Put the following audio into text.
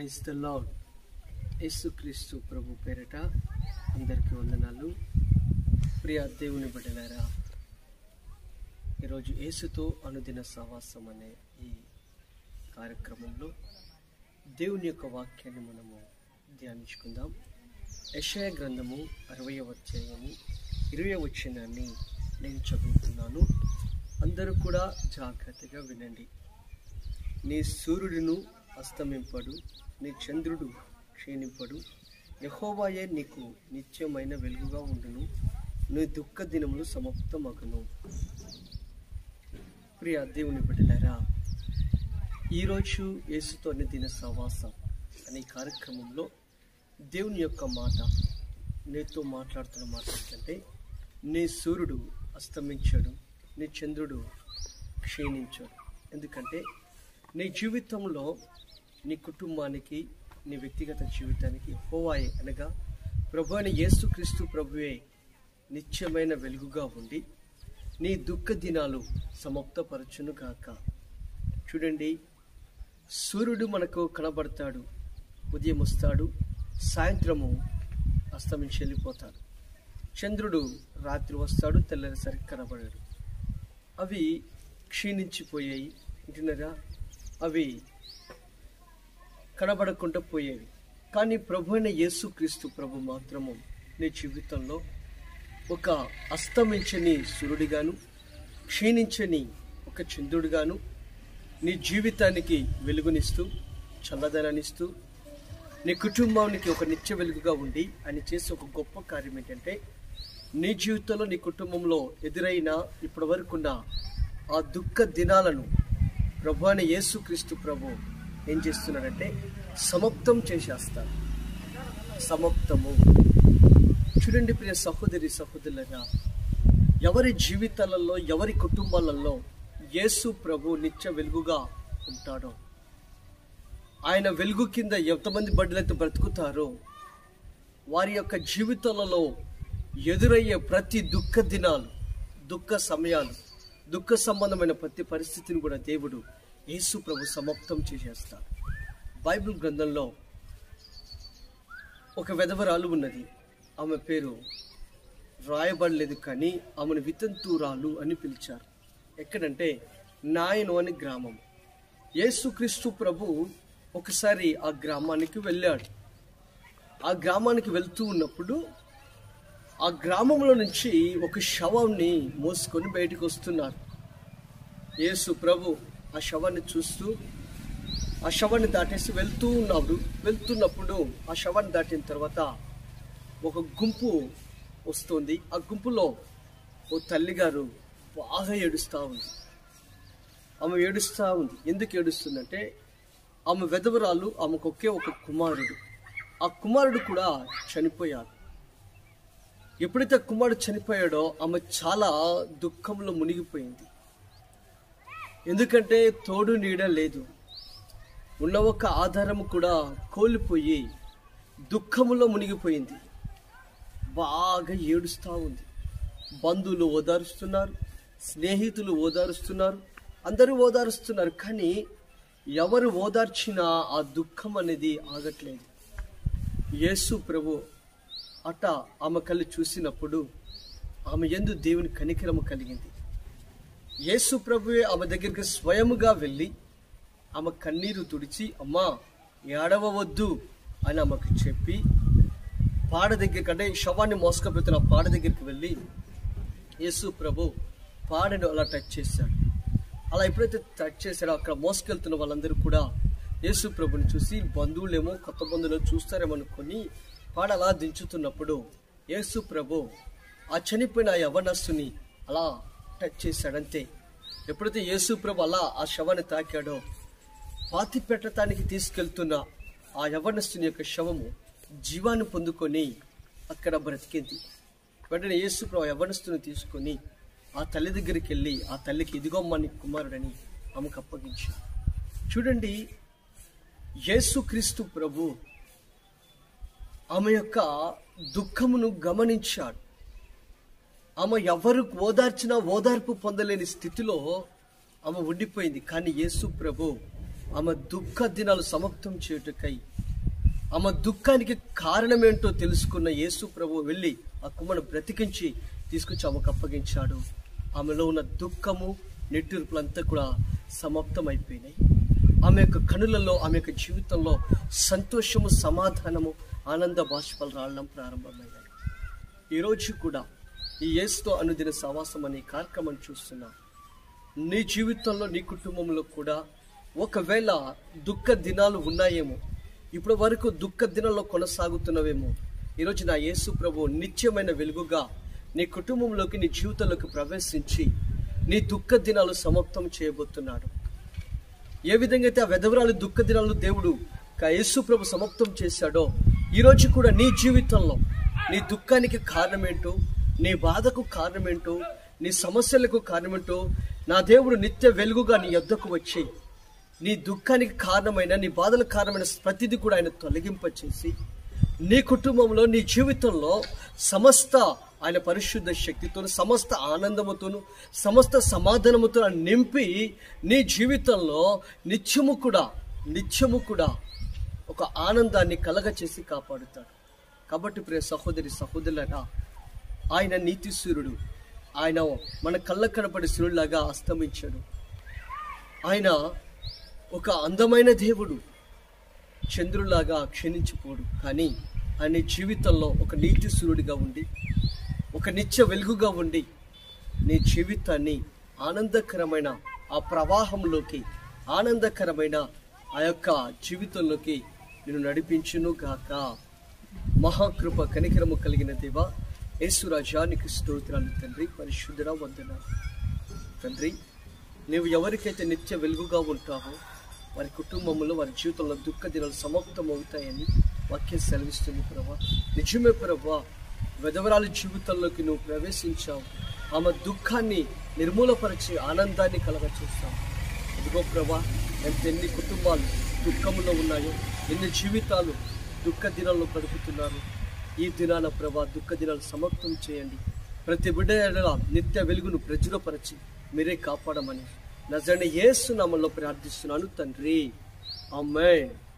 praise the lord యేసుక్రీస్తు ప్రభు పేరిట అందరికీ వందనాలు ప్రియ దేవుని బిడ్డలారా ఈరోజు యేసుతో అనుదిన సహవాసం అనే ఈ కార్యక్రమంలో దేవుని యొక్క వాక్యాన్ని మనము ధ్యానించుకుందాం యెషయా గ్రంథము అరవై అధ్యాయము ఇరవై వచ్చినాన్ని నేను చదువుతున్నాను అందరూ కూడా జాగ్రత్తగా వినండి నీ సూర్యుడును అస్తమింపడు నీ చంద్రుడు క్షీణింపడు యహోవాయే నీకు నిత్యమైన వెలుగుగా ఉండును నీ దుఃఖ దినములు సమాప్తమగును ప్రియ దేవుని బిడ్డలారా ఈరోజు యేసుతో దిన సవాసం అనే కార్యక్రమంలో దేవుని యొక్క మాట నీతో మాట్లాడుతున్న మాట ఏంటంటే నీ సూర్యుడు అస్తమించాడు నీ చంద్రుడు క్షీణించాడు ఎందుకంటే నీ జీవితంలో నీ కుటుంబానికి నీ వ్యక్తిగత జీవితానికి హోవాయే అనగా ప్రభు అని యేసుక్రీస్తు ప్రభువే నిత్యమైన వెలుగుగా ఉండి నీ దుఃఖ దినాలు సమాప్తపరచును గాక చూడండి సూర్యుడు మనకు కనబడతాడు ఉదయం వస్తాడు సాయంత్రము అస్తమించి వెళ్ళిపోతాడు చంద్రుడు రాత్రి వస్తాడు తెల్లరిసరికి కనబడాడు అవి క్షీణించిపోయాయి వింటున్నారా అవి కనబడకుండా పోయేవి కానీ ప్రభు అయిన యేసుక్రీస్తు ప్రభు మాత్రము నీ జీవితంలో ఒక అస్తమించని సూర్యుడిగాను క్షీణించని ఒక చంద్రుడిగాను నీ జీవితానికి వెలుగునిస్తూ చల్లదనాన్నిస్తూ నీ కుటుంబానికి ఒక నిత్య వెలుగుగా ఉండి ఆయన చేసే ఒక గొప్ప కార్యం ఏంటంటే నీ జీవితంలో నీ కుటుంబంలో ఎదురైన ఇప్పటి వరకున్న ఆ దుఃఖ దినాలను ప్రభు అని యేసుక్రీస్తు ప్రభు ఏం చేస్తున్నాడంటే సమాప్తం చేసేస్తాడు సమాప్తము చూడండి ప్రియ సహోదరి సహోదరులగా ఎవరి జీవితాలలో ఎవరి కుటుంబాలలో యేసు ప్రభు నిత్య వెలుగుగా ఉంటాడో ఆయన వెలుగు కింద ఎంతమంది బిడ్డలైతే బ్రతుకుతారో వారి యొక్క జీవితాలలో ఎదురయ్యే ప్రతి దుఃఖ దినాలు దుఃఖ సమయాలు దుఃఖ సంబంధమైన ప్రతి పరిస్థితిని కూడా దేవుడు యేసు ప్రభు సమాప్తం చేసేస్తాడు బైబిల్ గ్రంథంలో ఒక వెధవరాలు ఉన్నది ఆమె పేరు రాయబడలేదు కానీ ఆమెను వితంతురాలు అని పిలిచారు ఎక్కడంటే నాయను అని గ్రామం యేసుక్రీస్తు ప్రభు ఒకసారి ఆ గ్రామానికి వెళ్ళాడు ఆ గ్రామానికి వెళ్తూ ఉన్నప్పుడు ఆ గ్రామంలో నుంచి ఒక శవాన్ని మోసుకొని బయటకు వస్తున్నారు యేసు ప్రభు ఆ శవాన్ని చూస్తూ ఆ శవాన్ని దాటేసి వెళ్తూ ఉన్నారు వెళ్తున్నప్పుడు ఆ శవాన్ని దాటిన తర్వాత ఒక గుంపు వస్తుంది ఆ గుంపులో ఓ తల్లిగారు బాగా ఏడుస్తూ ఉంది ఆమె ఏడుస్తూ ఉంది ఎందుకు ఏడుస్తుందంటే ఆమె వెధవరాలు ఆమెకు ఒకే ఒక కుమారుడు ఆ కుమారుడు కూడా చనిపోయాడు ఎప్పుడైతే కుమారుడు చనిపోయాడో ఆమె చాలా దుఃఖంలో మునిగిపోయింది ఎందుకంటే తోడు నీడ లేదు ఉన్న ఒక ఆధారం కూడా కోల్పోయి దుఃఖములో మునిగిపోయింది బాగా ఏడుస్తూ ఉంది బంధువులు ఓదారుస్తున్నారు స్నేహితులు ఓదారుస్తున్నారు అందరూ ఓదారుస్తున్నారు కానీ ఎవరు ఓదార్చినా ఆ దుఃఖం అనేది ఆగట్లేదు యేసు ప్రభు అట ఆమె కళ్ళు చూసినప్పుడు ఆమె ఎందు దేవుని కనికరము కలిగింది యేసు ప్రభువే ఆమె దగ్గరికి స్వయముగా వెళ్ళి ఆమె కన్నీరు తుడిచి అమ్మా ఏడవవద్దు అని ఆమెకు చెప్పి పాడ దగ్గరికి అంటే శవాన్ని మోసుకపోతున్న పాడ దగ్గరికి వెళ్ళి యేసు ప్రభు పాడను అలా టచ్ చేశాడు అలా ఎప్పుడైతే టచ్ చేశాడో అక్కడ మోసుకెళ్తున్న వాళ్ళందరూ కూడా యేసు ప్రభుని చూసి బంధువులేమో కొత్త బంధువులు చూస్తారేమో అనుకొని పాడ అలా దించుతున్నప్పుడు యేసు ప్రభు ఆ చనిపోయిన ఆ యవనస్తుని అలా టచ్ చేశాడంతే ఎప్పుడైతే యేసు ప్రభు అలా ఆ శవాన్ని తాకాడో పాతి పెట్టడానికి తీసుకెళ్తున్న ఆ యవనస్తుని యొక్క శవము జీవాన్ని పొందుకొని అక్కడ బ్రతికింది వెంటనే యేసు ప్రభు ఆ యవనస్తుని తీసుకొని ఆ తల్లి దగ్గరికి వెళ్ళి ఆ తల్లికి ఇదిగోమ్మ నీ కుమారుడని ఆమెకు అప్పగించాడు చూడండి యేసుక్రీస్తు ప్రభు ఆమె యొక్క దుఃఖమును గమనించాడు ఆమె ఎవరు ఓదార్చినా ఓదార్పు పొందలేని స్థితిలో ఆమె ఉండిపోయింది కానీ యేసు ప్రభు ఆమె దుఃఖ దినాలు సమాప్తం చేయుటకై ఆమె దుఃఖానికి కారణమేంటో తెలుసుకున్న యేసు ప్రభు వెళ్ళి ఆ కుమ్మను బ్రతికించి తీసుకొచ్చి ఆమెకు అప్పగించాడు ఆమెలో ఉన్న దుఃఖము నిట్టూర్పులంతా కూడా సమాప్తం అయిపోయినాయి ఆమె యొక్క కనులలో ఆమె యొక్క జీవితంలో సంతోషము సమాధానము ఆనంద బాష్పాలు రావడం ప్రారంభమయ్యాయి ఈరోజు కూడా ఈ యేసుతో అనుదిన సవాసం అనే కార్యక్రమం చూస్తున్నా నీ జీవితంలో నీ కుటుంబంలో కూడా ఒకవేళ దుఃఖ దినాలు ఉన్నాయేమో ఇప్పటి వరకు దుఃఖ దినాల్లో కొనసాగుతున్నవేమో ఈరోజు నా యేసు ప్రభు నిత్యమైన వెలుగుగా నీ కుటుంబంలోకి నీ జీవితంలోకి ప్రవేశించి నీ దుఃఖ దినాలు సమాప్తం చేయబోతున్నాడు ఏ విధంగా అయితే ఆ వెధవరాలు దుఃఖ దినాలు దేవుడు క- యేసు ప్రభు సమాప్తం చేశాడో ఈరోజు కూడా నీ జీవితంలో నీ దుఃఖానికి కారణమేంటో నీ బాధకు కారణమేంటో నీ సమస్యలకు కారణమేంటో నా దేవుడు నిత్య వెలుగుగా నీ యొద్దకు వచ్చి నీ దుఃఖానికి కారణమైన నీ బాధలకు కారణమైన ప్రతిదీ కూడా ఆయన తొలగింపచేసి నీ కుటుంబంలో నీ జీవితంలో సమస్త ఆయన పరిశుద్ధ శక్తితోను సమస్త ఆనందముతోను సమస్త సమాధానముతో నింపి నీ జీవితంలో నిత్యము కూడా నిత్యము కూడా ఒక ఆనందాన్ని కలగ చేసి కాపాడుతాడు కాబట్టి ప్రియ సహోదరి సహోదరులరా ఆయన నీతి సూర్యుడు ఆయన మన కళ్ళ కనపడే సూర్యుడిలాగా అస్తమించాడు ఆయన ఒక అందమైన దేవుడు చంద్రులాగా క్షీణించిపోడు కానీ ఆయన జీవితంలో ఒక నీతి సూర్యుడిగా ఉండి ఒక నిత్య వెలుగుగా ఉండి నీ జీవితాన్ని ఆనందకరమైన ఆ ప్రవాహంలోకి ఆనందకరమైన ఆ యొక్క జీవితంలోకి నేను నడిపించును గాక మహాకృప కనికరము కలిగిన దేవ యేసురాజానికి స్తోత్రాలు తండ్రి పరిశుద్ధుడ వందనాలు తండ్రి నీవు ఎవరికైతే నిత్య వెలుగుగా ఉంటావో వారి కుటుంబంలో వారి జీవితంలో దుఃఖ దినాలు సమాప్తం అవుతాయని వాక్యం సెలవిస్తుంది ప్రభా నిజమే ప్రభా వెదవరాలి జీవితంలోకి నువ్వు ప్రవేశించావు ఆమె దుఃఖాన్ని నిర్మూలపరిచి ఆనందాన్ని కలగ చూస్తావు ఇదిగో ప్రభా ఎంత ఎన్ని కుటుంబాలు దుఃఖంలో ఉన్నాయో ఎన్ని జీవితాలు దుఃఖ దినాల్లో గడుపుతున్నారు ఈ దినాన ప్రభా దుఃఖ దినాలు సమాప్తం చేయండి ప్రతి బిడ్డ ఎడల నిత్య వెలుగును ప్రచురపరచి మీరే కాపాడమని నజండి యేసు నామంలో ప్రార్థిస్తున్నాను తండ్రి ఆమె